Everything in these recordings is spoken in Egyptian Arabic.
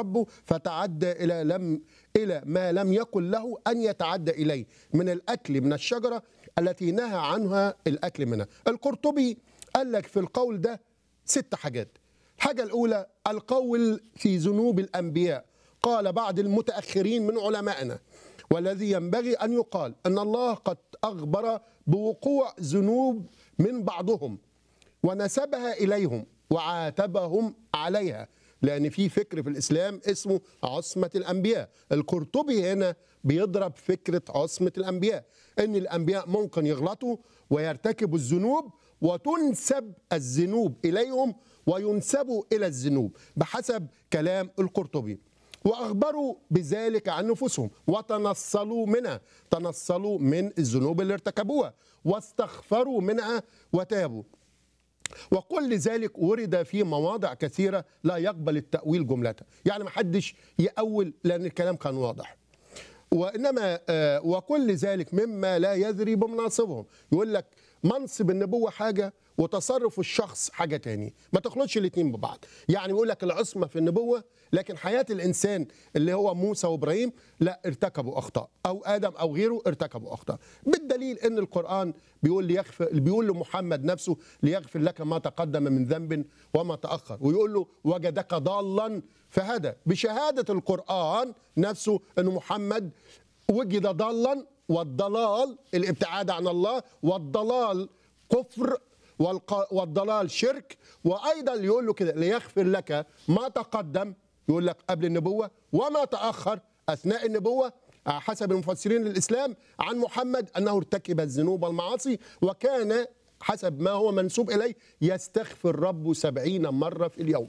ربه فتعدى الى لم الى ما لم يكن له ان يتعدى اليه من الاكل من الشجره التي نهى عنها الاكل منها. القرطبي قال لك في القول ده ست حاجات. الحاجه الاولى القول في ذنوب الانبياء قال بعض المتاخرين من علمائنا والذي ينبغي ان يقال ان الله قد اخبر بوقوع ذنوب من بعضهم ونسبها اليهم وعاتبهم عليها لان في فكر في الاسلام اسمه عصمه الانبياء القرطبي هنا بيضرب فكره عصمه الانبياء ان الانبياء ممكن يغلطوا ويرتكبوا الذنوب وتنسب الذنوب اليهم وينسبوا الى الذنوب بحسب كلام القرطبي واخبروا بذلك عن نفوسهم وتنصلوا منها تنصلوا من الذنوب اللي ارتكبوها واستغفروا منها وتابوا وكل ذلك ورد في مواضع كثيره لا يقبل التاويل جمله يعني ما حدش ياول لان الكلام كان واضح وانما آه، وكل ذلك مما لا يدري بمناصبهم يقول لك منصب النبوه حاجه وتصرف الشخص حاجه تاني ما تخلطش الاثنين ببعض يعني بيقول لك العصمه في النبوه لكن حياه الانسان اللي هو موسى وابراهيم لا ارتكبوا اخطاء او ادم او غيره ارتكبوا اخطاء بالدليل ان القران بيقول ليغفر بيقول لمحمد نفسه ليغفر لك ما تقدم من ذنب وما تاخر ويقول له وجدك ضالا فهدى بشهاده القران نفسه ان محمد وجد ضالا والضلال الابتعاد عن الله والضلال كفر والق- والضلال شرك وايضا يقول له كده ليغفر لك ما تقدم يقول لك قبل النبوه وما تاخر اثناء النبوه على حسب المفسرين الاسلام عن محمد انه ارتكب الذنوب والمعاصي وكان حسب ما هو منسوب اليه يستغفر ربه سبعين مره في اليوم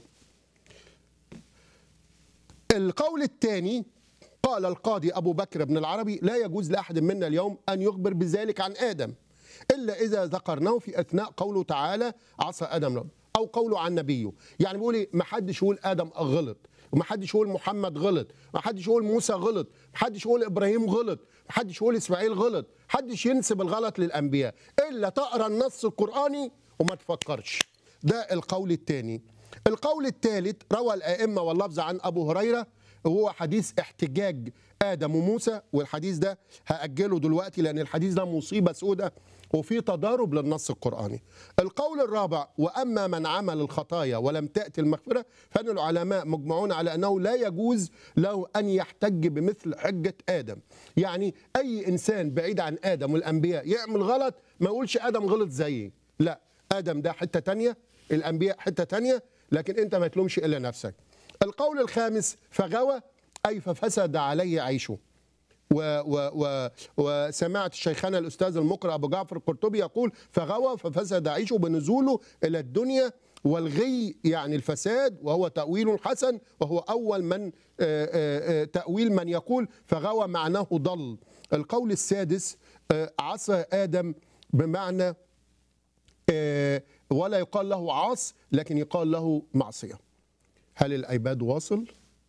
القول الثاني قال القاضي أبو بكر بن العربي لا يجوز لأحد منا اليوم أن يخبر بذلك عن آدم إلا إذا ذكرناه في أثناء قوله تعالى عصى آدم رب أو قوله عن نبيه يعني بيقول إيه ما حدش يقول آدم غلط وما حدش يقول محمد غلط ما حدش يقول موسى غلط ما حدش يقول إبراهيم غلط ما حدش يقول إسماعيل غلط حدش ينسب الغلط للأنبياء إلا تقرأ النص القرآني وما تفكرش ده القول الثاني القول الثالث روى الائمه واللفظ عن ابو هريره وهو حديث احتجاج ادم وموسى والحديث ده هاجله دلوقتي لان الحديث ده مصيبه سوداء وفي تضارب للنص القراني. القول الرابع واما من عمل الخطايا ولم تاتي المغفره فان العلماء مجمعون على انه لا يجوز له ان يحتج بمثل حجه ادم. يعني اي انسان بعيد عن ادم والانبياء يعمل غلط ما يقولش ادم غلط زيي. لا ادم ده حته تانية الانبياء حته تانية لكن انت ما تلومش الا نفسك القول الخامس فغوى اي ففسد عليه عيشه و و و وسمعت شيخنا الاستاذ المقرئ ابو جعفر القرطبي يقول فغوى ففسد عيشه بنزوله الى الدنيا والغي يعني الفساد وهو تاويل حسن وهو اول من آه، آه، آه، تاويل من يقول فغوى معناه ضل القول السادس آه، عصى ادم بمعنى آه، ولا يقال له عاص لكن يقال له معصية هل الأيباد واصل؟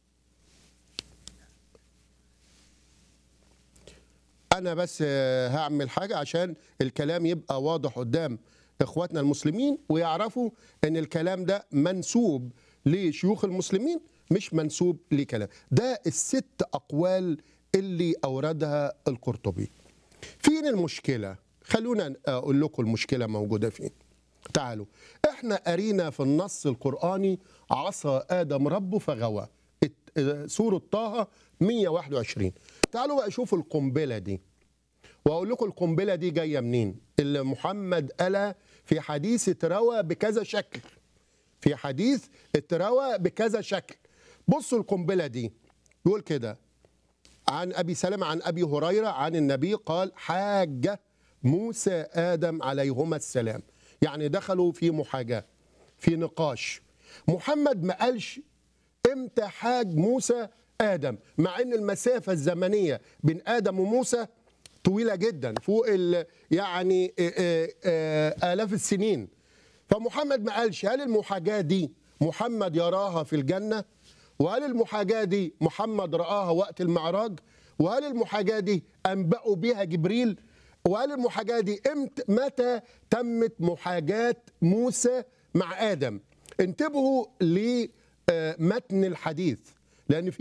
أنا بس آه، هعمل حاجة عشان الكلام يبقى واضح قدام إخواتنا المسلمين ويعرفوا أن الكلام ده منسوب لشيوخ المسلمين مش منسوب لكلام ده الست أقوال اللي أوردها القرطبي فين المشكلة؟ خلونا أقول لكم المشكلة موجودة فين تعالوا احنا قرينا في النص القرآني عصى آدم ربه فغوى ات- اه، سورة طه 121 تعالوا بقى شوفوا القنبلة دي واقول لكم القنبله دي جايه منين اللي محمد قالها في حديث اتروى بكذا شكل في حديث اتروى بكذا شكل بصوا القنبله دي يقول كده عن ابي سلمة عن ابي هريره عن النبي قال حاج موسى ادم عليهما السلام يعني دخلوا في محاجاه في نقاش محمد ما قالش امتى حاج موسى ادم مع ان المسافه الزمنيه بين ادم وموسى طويله جدا فوق ال يعني آه، آه، آه، الاف السنين فمحمد ما قالش هل المحاجاه دي محمد يراها في الجنه وهل المحاجاه دي محمد راها وقت المعراج وهل المحاجاه دي انبأوا بها جبريل وهل المحاجاه دي امتى متى تمت محاجاه موسى مع ادم انتبهوا لمتن الحديث لان في